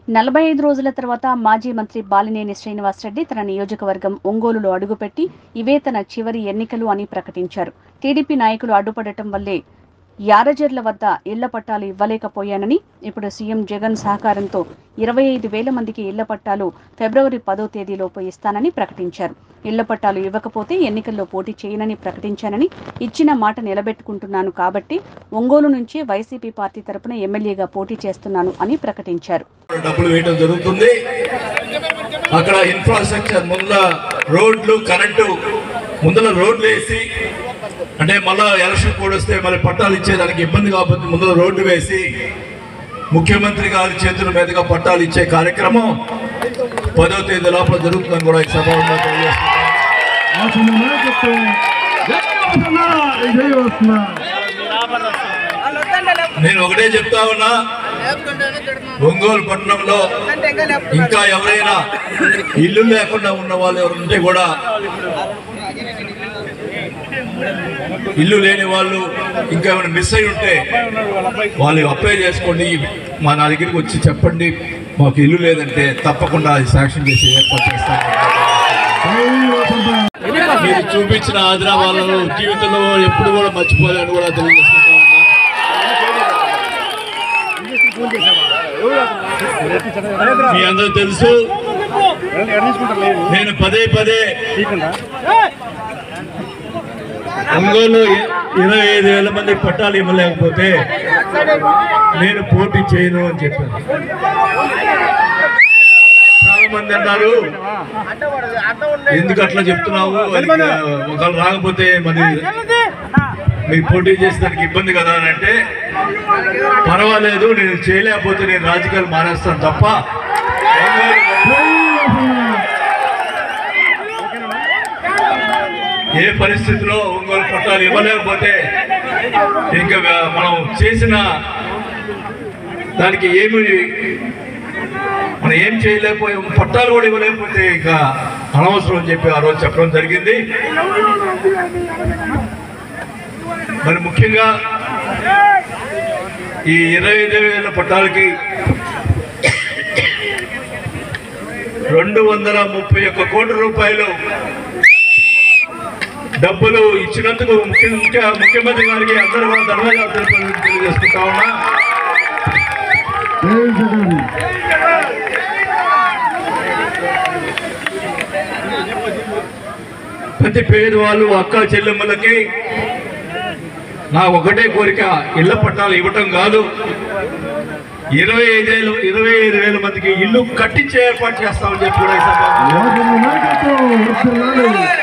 నలభై ఐదు రోజుల తర్వాత మాజీ మంత్రి బాలినేని శ్రీనివాసరెడ్డి తన నియోజకవర్గం ఒంగోలులో అడుగుపెట్టి ఇవే తన చివరి ఎన్నికలు అని ప్రకటించారు టీడీపీ నాయకులు అడ్డుపడటం వల్లే యారజర్ల వద్ద ఇళ్ల పట్టాలు ఇవ్వలేకపోయానని ఇప్పుడు సీఎం జగన్ సహకారంతో ఇరవై ఐదు వేల మందికి ఇళ్ల పట్టాలు ఫిబ్రవరి పదో తేదీలోపు ఇస్తానని ప్రకటించారు ఇళ్ల పట్టాలు ఇవ్వకపోతే ఎన్నికల్లో పోటీ చేయనని ప్రకటించానని ఇచ్చిన మాట నిలబెట్టుకుంటున్నాను కాబట్టి ఒంగోలు నుంచి వైసీపీ పార్టీ తరపున ఎమ్మెల్యేగా పోటీ చేస్తున్నాను అని ప్రకటించారు డబ్బులు వేయడం జరుగుతుంది అక్కడ ఇన్ఫ్రాస్ట్రక్చర్ ముందర రోడ్లు కరెంటు ముందర రోడ్లు వేసి అంటే మళ్ళా ఎలక్షన్ కోడ్ వస్తే మళ్ళీ పట్టాలు ఇచ్చేదానికి ఇబ్బంది కాబట్టి ముందర రోడ్డు వేసి ముఖ్యమంత్రి గారి చేతుల మీదుగా పట్టాలు ఇచ్చే కార్యక్రమం పదో తేదీ లోపల జరుగుతుందని కూడా ఈ సభలో తెలియజేస్తున్నాను అతని నాయకత్వం వస్తున్నా, విజయ్ వస్తున్నా. నేను ఒకటే చెప్తా ఉన్నా ఒంగోలు పట్టణంలో ఇంకా ఎవరైనా ఇల్లు లేకుండా ఉన్న వాళ్ళు ఎవరు ఉంటే కూడా ఇల్లు లేని వాళ్ళు ఇంకా ఏమైనా మిస్ అయి ఉంటే వాళ్ళు అప్లై చేసుకోండి మా నా దగ్గరికి వచ్చి చెప్పండి మాకు ఇల్లు లేదంటే తప్పకుండా అది శాంక్షన్ చేసి ఏర్పాటు చేస్తాను జై వసంత. మీరు చూపించిన ఆదరాబాలను జీవితంలో ఎప్పుడు కూడా మర్చిపోలేని కూడా తెలియజేసుకుంటా ఉన్నా మీ అందరూ తెలుసు నేను పదే పదే ఒంగోలు ఇరవై ఐదు వేల మంది పట్టాలు ఇవ్వలేకపోతే నేను పోటీ చేయను అని చెప్పాను చాలా మంది అన్నారు ఎందుకు అట్లా చెప్తున్నావు అది, ఆ, ఒకవేళ రాకపోతే మరి మీరు పోటీ చేసేదానికి ఇబ్బంది కదా అని అంటే పర్వాలేదు నేను చేయలేకపోతే నేను రాజకీయాలు మానేస్తాను తప్ప జై వసంత. ఏ పరిస్థితిలో ఒంగోలు పట్టాలు ఇవ్వలేకపోతే ఇంకా మనం చేసిన దానికి ఏమి మనం ఏం చేయలేకపోయాం పట్టాలు కూడా ఇవ్వలేకపోతే ఇంకా అనవసరం అని చెప్పి ఆ రోజు చెప్పడం జరిగింది మరి ముఖ్యంగా ఈ ఇరవై ఐదు వేల పట్టాలకి రెండు వందల ముప్పై ఒక్క కోట్ల రూపాయలు డబ్బులు ఇచ్చినందుకు ముఖ్య ముఖ్య ముఖ్యమంత్రి గారికి అందరూ కూడా ధన్యవాదాలు తెలుపు- తెలియజేసుకుంటా ఉన్నా జై జగన్ ప్రతి పేదవాళ్ళు అక్క చెల్లెమ్మలకి నా ఒకటే కోరిక ఇళ్ల పట్టాలు ఇవ్వటం కాదు ఇరవై ఐదేళ్ళు ఇరవై ఐదు వేల మందికి ఇల్లు కట్టించే ఏర్పాటు చేస్తామని చెప్పి కూడా ఈ సందర్భంగా అతని నాయకత్వం వస్తున్నాడు